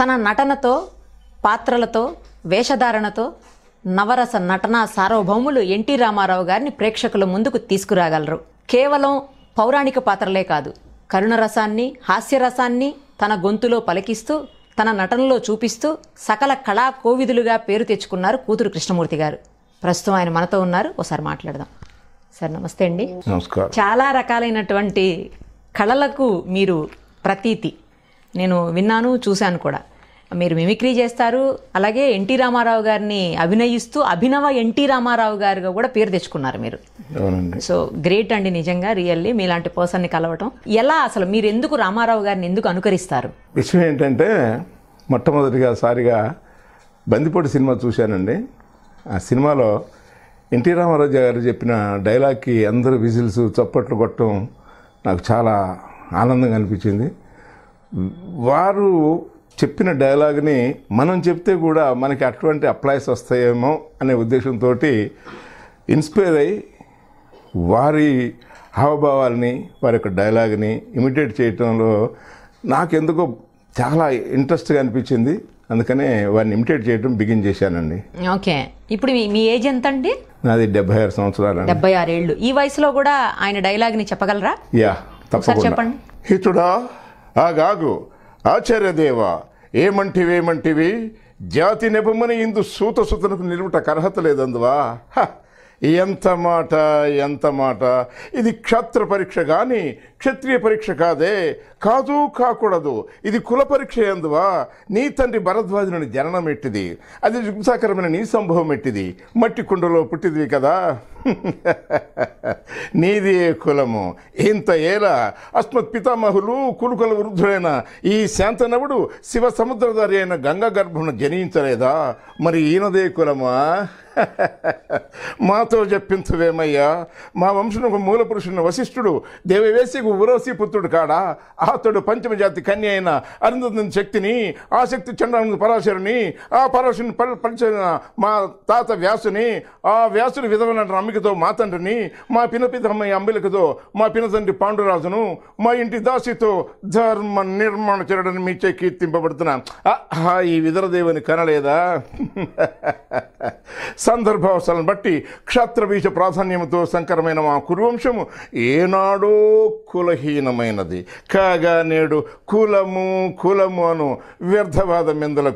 తన నటనతో పాత్రలతో వేషధారణతో నవరస నటన సార్వభౌములు ఎన్టీ రామారావు గారిని ప్రేక్షకుల ముందుకు తీసుకురాగలరు కేవలం పౌరాణిక పాత్రలే కాదు కరుణరసాన్ని హాస్యరసాన్ని తన గొంతులో పలికిస్తూ తన నటనలో చూపిస్తూ సకల కళా కోవిదులుగా పేరు తెచ్చుకున్నారు కూతురు కృష్ణమూర్తి గారు ప్రస్తుతం ఆయన మనతో ఉన్నారు ఒకసారి మాట్లాడదాం సార్ నమస్తే అండి నమస్కారం చాలా రకాలైనటువంటి కళలకు మీరు ప్రతీతి నేను విన్నాను చూశాను కూడా మీరు మిమిక్రీ చేస్తారు అలాగే ఎన్టీ రామారావు గారిని అభినయిస్తూ అభినవ ఎన్టీ రామారావు గారుగా కూడా పేరు తెచ్చుకున్నారు మీరు అవునండి సో గ్రేట్ అండి నిజంగా రియల్లీ మీలాంటి పర్సన్ని కలవటం ఎలా అసలు మీరు ఎందుకు రామారావు గారిని ఎందుకు అనుకరిస్తారు విషయం ఏంటంటే మొట్టమొదటిగా సారిగా బందిపోటు సినిమా చూశానండి ఆ సినిమాలో ఎన్టీ రామారావు గారు చెప్పిన డైలాగ్కి అందరూ విజిల్స్ చప్పట్లు కొట్టడం నాకు చాలా ఆనందంగా అనిపించింది వారు చెప్పిన డైలాగ్ని మనం చెప్తే కూడా మనకి అటువంటి అప్లైస్ వస్తాయేమో అనే ఉద్దేశంతో ఇన్స్పైర్ అయ్యి వారి హావభావాల్ని వారి యొక్క డైలాగ్ని ఇమిటేట్ చేయటంలో నాకెందుకో చాలా ఇంట్రెస్ట్గా అనిపించింది అందుకనే వారిని ఇమిటేట్ చేయడం బిగిన్ చేశానండి ఓకే ఇప్పుడు మీ మీ ఏజ్ ఎంత అండి నాది డెబ్బై ఆరు సంవత్సరాలండి డెబ్బై ఆరేళ్ళు ఈ వయసులో కూడా ఆయన డైలాగ్ని చెప్పగలరా యా తప్పకుండా చెప్పండి. హితుడా ఆగాగు ఆచార్యదేవ ఏమంటివేమంటివి జాతి నెపమని ఇందు సూత సుతనకు నిలువుట అర్హత లేదందువా హ! ఎంత మాట ఎంత మాట ఇది క్షత్ర పరీక్ష గాని క్షత్రియ పరీక్ష కాదే కాదు కాకూడదు ఇది కుల పరీక్ష ఎందువా నీ తండ్రి భరద్వాజుని జననం ఎట్టిది అది జుగుసాకరమైన నీ సంభవం ఎట్టిది మట్టి కుండలో పుట్టిదివి కదా నీది ఏ కులము ఇంత ఏల అస్మత్ పితామహులు కులుకుల వృద్ధుడైన ఈ శాంతనవుడు శివ సముద్రధారి అయిన గంగ గర్భమును జనించలేదా మరి ఈయనదే కులమా మాతో చెప్పించవేమయ్యా మా వంశముకు మూల పురుషుని వశిష్ఠుడు దేవవేశికు ఉరోసి పుత్రుడు కాడా అతడు పంచమజాతి కన్య అయిన అరుంధతి శక్తిని ఆ శక్తి చంద్రాను పరాశరుని ఆ పరాశుని పల్ పంచిన మా తాత వ్యాసుని ఆ వ్యాసుని విధమైన అమ్మికతో మా తండ్రిని మా పినపితమ్మయ్య అంబిలకతో మా పినతండ్రి పాండురాజును మా ఇంటి దాసితో ధర్మ నిర్మాణ చరణని మీచే కీర్తింపబడుతున్నా ఆహా, ఈ విదరదేవుని కనలేదా సందర్భావసరాలను బట్టి క్షత్రబీజ ప్రాధాన్యముతో సంకరమైన మా కురువంశము ఏనాడో కులహీనమైనది కాగా నేడు కులము కులము అను వ్యర్థవాదం ఎందులక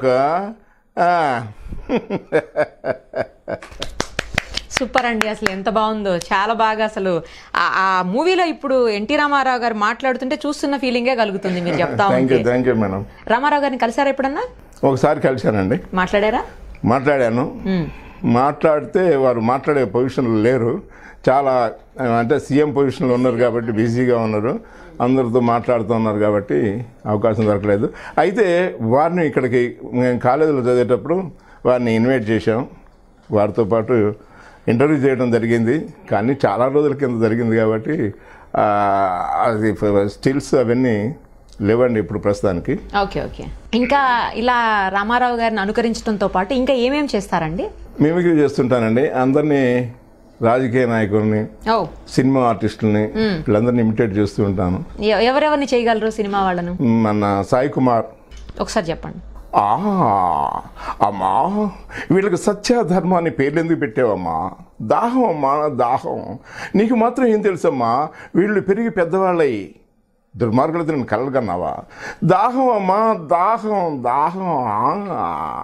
సూపర్ అండి అసలు ఎంత బాగుందో చాలా బాగా అసలు ఆ- ఆ మూవీలో ఇప్పుడు ఎన్టీ రామారావు గారు మాట్లాడుతుంటే చూస్తున్న ఫీలింగే కలుగుతుంది మీరు చెప్తా థ్యాంక్ యూ ఉంటే థ్యాంక్ యూ మేడం రామారావు గారిని కలిసారా ఎప్పుడన్నా ఒకసారి కలిశానండి మాట్లాడారా మాట్లాడాను మ్మ్. మాట్లాడితే వారు మాట్లాడే పొజిషన్లో లేరు చాలా ఆ, అంటే సీఎం పొజిషన్లో ఉన్నారు కాబట్టి బిజీగా ఉన్నారు అందరితో మాట్లాడుతూ ఉన్నారు కాబట్టి అవకాశం దొరకలేదు అయితే వారిని ఇక్కడికి మేము కాలేజీలో చదివేటప్పుడు వారిని ఇన్వైట్ చేశాం వారితో పాటు ఇంటర్వ్యూ చేయడం జరిగింది కానీ చాలా రోజుల కింద జరిగింది కాబట్టి ఆ, అది స్టిల్స్ అవన్నీ లేవండి ఇప్పుడు ప్రస్తుతానికి ఓకే ఓకే ఇంకా ఇలా రామారావు గారిని అనుకరించడంతో పాటు ఇంకా ఏమేం చేస్తారండి మిమిక్రీ చేస్తుంటానండి అందరినీ రాజకీయ నాయకుల్ని ఓ సినిమా ఆర్టిస్టుల్ని వీళ్ళందరినీ ఇమిటేట్ చేస్తూ ఉంటాను ఎ- ఎవరెవరిని చేయగలరు సినిమా వాళ్ళను మన సాయి కుమార్ ఒకసారి చెప్పండి ఆ అమ్మా వీళ్ళకి సత్య ధర్మాన్ని పేర్లు ఎందుకు పెట్టావమ్మా దాహం అమ్మా దాహం నీకు మాత్రం ఏం తెలుసమ్మా వీళ్ళు పెరిగి పెద్దవాళ్ళయి దుర్మార్గులతో నేను కలగన్నావా దాహం అమ్మా దాహం దాహం ఆ.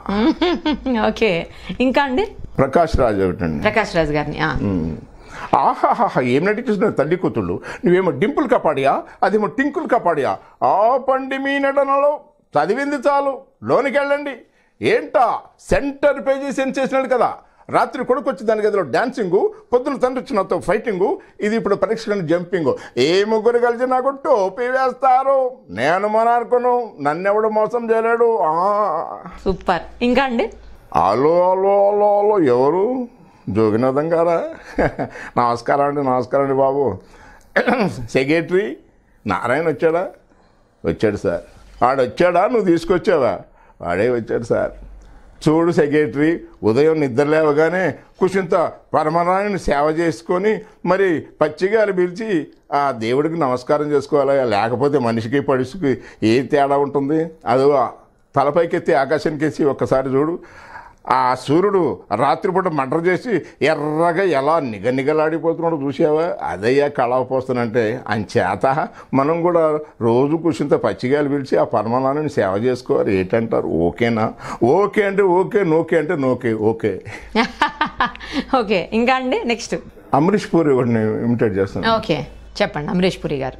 ఓకే ఇంకా అండి ప్రకాష్ రాజ్ ఒకటండి ప్రకాష్ రాజ్ గారిని ఆ. ఆహాహా ఏం నటించిన తల్లి కూతుళ్ళు నువ్వేమో డింపుల్ కాపాడియా అదేమో టింకుల్ కాపాడియా ఆ పండి మీ నటనలో చదివింది చాలు లోనికి వెళ్ళండి ఏంటా సెంటర్ పేజీ సెన్సేషనల్ కదా రాత్రి కొడుకు వచ్చి దాని గదిలో డాన్సింగు పొద్దున తండ్రి వచ్చి నాతో ఫైటింగు ఇది ఇప్పుడు పరీక్షలను జంపింగు ఏ ముగ్గురు కలిసి నాకు టోపీ వేస్తారు నేను మననుకోను నన్నెవడు మోసం చేయలేడు ఆ. సూపర్ ఇంకా అండి హలో హలో హలో హలో ఎవరు జోగినాథం గారా నమస్కారం అండి నమస్కారం అండి బాబు సెక్రటరీ నారాయణ వచ్చాడా వచ్చాడు సార్ వాడు వచ్చాడా నువ్వు తీసుకొచ్చావా వాడే వచ్చాడు సార్ చూడు సెక్రటరీ ఉదయం నిద్ర లేవగానే కుషింత పరమనారాయణ సేవ చేసుకొని మరి పచ్చిగాలు పిలిచి ఆ దేవుడికి నమస్కారం చేసుకోవాలి లేకపోతే మనిషికి పడుసుకి ఏ తేడా ఉంటుంది అదో తలపైకెత్తి ఆకాశానికెత్తి ఒక్కసారి చూడు ఆ సూర్యుడు రాత్రిపూట మంటలు చేసి ఎర్రగా ఎలా నిగనిగలాడిపోతున్నాడో చూసావా అదయ్యా కళాపోస్తానంటే అంచేత మనం కూడా రోజు కూర్చుంత పచ్చిగాయలు పిలిచి ఆ పరమానాన్ని సేవ చేసుకోవాలి ఏంటంటారు ఓకేనా ఓకే అంటే ఓకే నోకే అంటే నోకే ఓకే ఓకే ఇంకా అండి నెక్స్ట్ అమరీష్ పూరి ఒకటిని ఇమిటేట్ చేస్తాను ఓకే చెప్పండి అమరీష్ పురి గారు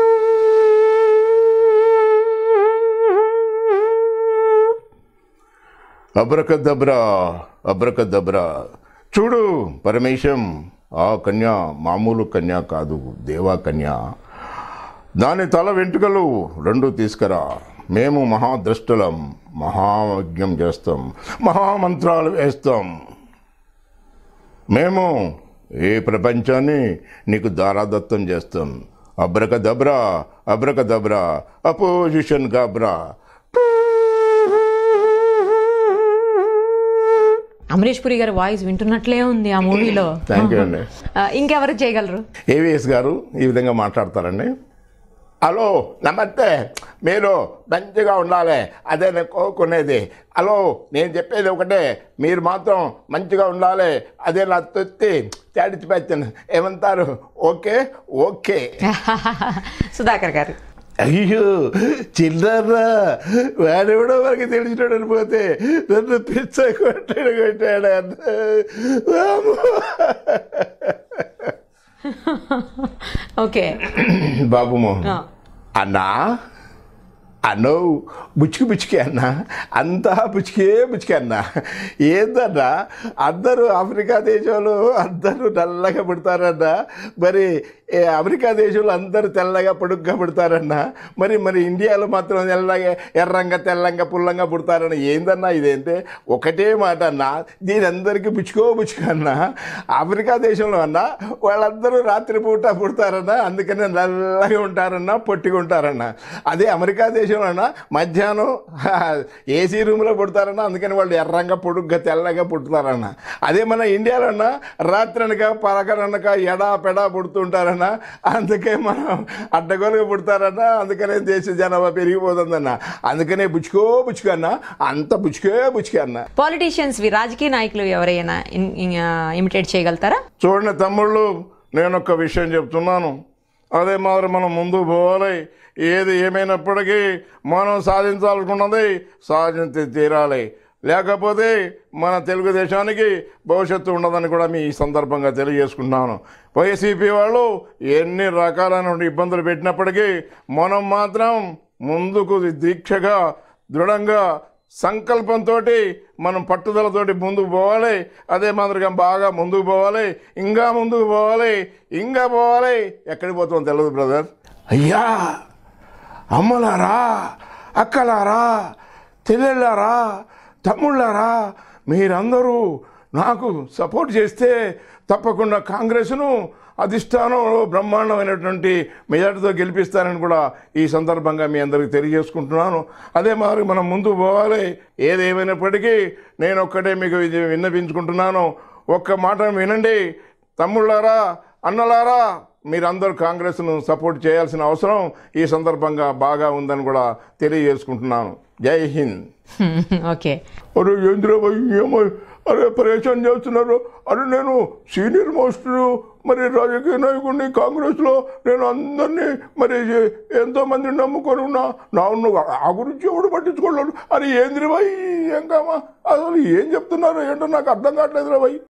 అబ్రకదబ్రా అబ్రకదబ్రా చూడు పరమేశం ఆ కన్య మామూలు కన్య కాదు దేవా కన్య దాని తల వెంట్రుకలు రెండు తీసుకురా మేము మహాద్రష్టులం మహాయజ్ఞం చేస్తాం మహామంత్రాలు వేస్తాం మేము ఏ ప్రపంచాన్ని నీకు దారాదత్తం చేస్తాం అబ్రకదబ్రా అబ్రకదబ్రా అపోజిషన్ గాబ్రా అమరీష్ పురి గారి వాయిస్ వింటున్నట్లే ఉంది ఆ మూవీలో థ్యాంక్ యూ అండి ఇంకెవరు చేయగలరు ఏవిఎస్ గారు ఈ విధంగా మాట్లాడతారండి హలో నమస్తే మీరు మంచిగా ఉండాలి అదే నేను కోరుకునేది హలో నేను చెప్పేది ఒకటే మీరు మాత్రం మంచిగా ఉండాలి అదే నా తొత్తి తేడిచి పెట్టాను ఏమంటారు ఓకే ఓకే సుధాకర్ గారు అయ్యో చిల్లరా వాడెవడో మనకి తెలిసినాడు అనిపోతే నన్ను పిచ్చ కొట్టాడు కొట్టాడు అన్న ఓకే బాబు మోహన్ ఆ. అన్నా అన్నో బుచ్చికి బుచ్చికి అన్న అంతా బుచ్చికే బుచ్చికి అన్న ఏందన్నా అందరూ ఆఫ్రికా దేశంలో అందరూ నల్లగా పుడతారన్న మరి ఏ అమెరికా దేశంలో అందరూ తెల్లగా పొడుగ్గా పుడతారన్న మరి మరి ఇండియాలో మాత్రం తెల్లగా ఎర్రంగా తెల్లంగా పుల్లంగా పుడతారన్న ఏందన్నా ఇదేంటే ఒకటే మాట అన్న దీని అందరికీ బుచ్చుకో బుచ్చుకో అన్న ఆఫ్రికా దేశంలో అన్న వాళ్ళందరూ రాత్రిపూట పుడతారన్న అందుకనే నల్లగా ఉంటారన్న పొట్టిగా ఉంటారన్న అదే అమెరికా దేశంలో అన్న మధ్యాహ్నం ఏసీ రూమ్లో పుడతారన్న అందుకని వాళ్ళు ఎర్రంగా పొడుగ్గా తెల్లగా పుడతారన్న అదే మన ఇండియాలో అన్న రాత్రి అనక పలకనక ఎడా పెడా పుడుతుంటారన్న అందుకే మనం అడ్డగోలుగా పుడతారన్న అందుకనే దేశ జనాభా పెరిగిపోతుందన్న అందుకనే బుచ్చుకో బుచ్చుకో అన్న అంత బుచ్చుకే బుచ్చుకే అన్న పాలిటీషియన్స్ రాజకీయ నాయకులు ఎవరైనా ఇమిటేట్ చేయగలుగుతారా చూడండి తమ్ముళ్ళు నేను ఒక విషయం చెప్తున్నాను అదే మాదిరి మనం ముందు పోవాలి ఏది ఏమైనప్పటికీ మనం సాధించాలనుకున్నది సాధించి తీరాలి లేకపోతే మన తెలుగుదేశానికి భవిష్యత్తు ఉండదని కూడా మీ ఈ సందర్భంగా తెలియజేసుకుంటున్నాను వైసీపీ వాళ్ళు ఎన్ని రకాలైన ఇబ్బందులు పెట్టినప్పటికీ మనం మాత్రం ముందుకు దీక్షగా దృఢంగా సంకల్పంతో మనం పట్టుదలతోటి ముందుకు పోవాలి అదే మాదిరిగా బాగా ముందుకు పోవాలి ఇంకా ముందుకు పోవాలి ఇంకా పోవాలి ఎక్కడికి పోతామో తెలియదు బ్రదర్ అయ్యా అమ్మలారా అక్కలారా చెల్లెళ్ళారా తమ్ముళ్ళారా మీరందరూ నాకు సపోర్ట్ చేస్తే తప్పకుండా కాంగ్రెస్ను అధిష్టానంలో బ్రహ్మాండమైనటువంటి మెజార్టీతో గెలిపిస్తానని కూడా ఈ సందర్భంగా మీ అందరికీ తెలియజేసుకుంటున్నాను అదే మాదిరి మనం ముందుకు పోవాలి ఏదేమైనప్పటికీ నేను ఒక్కటే మీకు ఇది విన్నపించుకుంటున్నాను ఒక్క మాట వినండి తమ్ముళ్ళారా అన్నలారా మీరందరూ కాంగ్రెస్ను సపోర్ట్ చేయాల్సిన అవసరం ఈ సందర్భంగా బాగా ఉందని కూడా తెలియజేసుకుంటున్నాను జై హింద్ ఓకే అరే ఏంద్రబాయ్ ఏమో అరే పరేషాన్ చేస్తున్నారు అరే నేను సీనియర్ మోస్ట్ మరి రాజకీయ నాయకుడిని కాంగ్రెస్లో నేను అందరినీ మరి ఎంతో మందిని నమ్ముకొని ఉన్నా నా ఉన్న ఆ గురించి ఎవడు పట్టించుకోలేదు అరే ఏంద్రబాయ్ ఏం కామా అసలు ఏం చెప్తున్నారు ఏంటో నాకు అర్థం కావట్లేదు రా బాయ్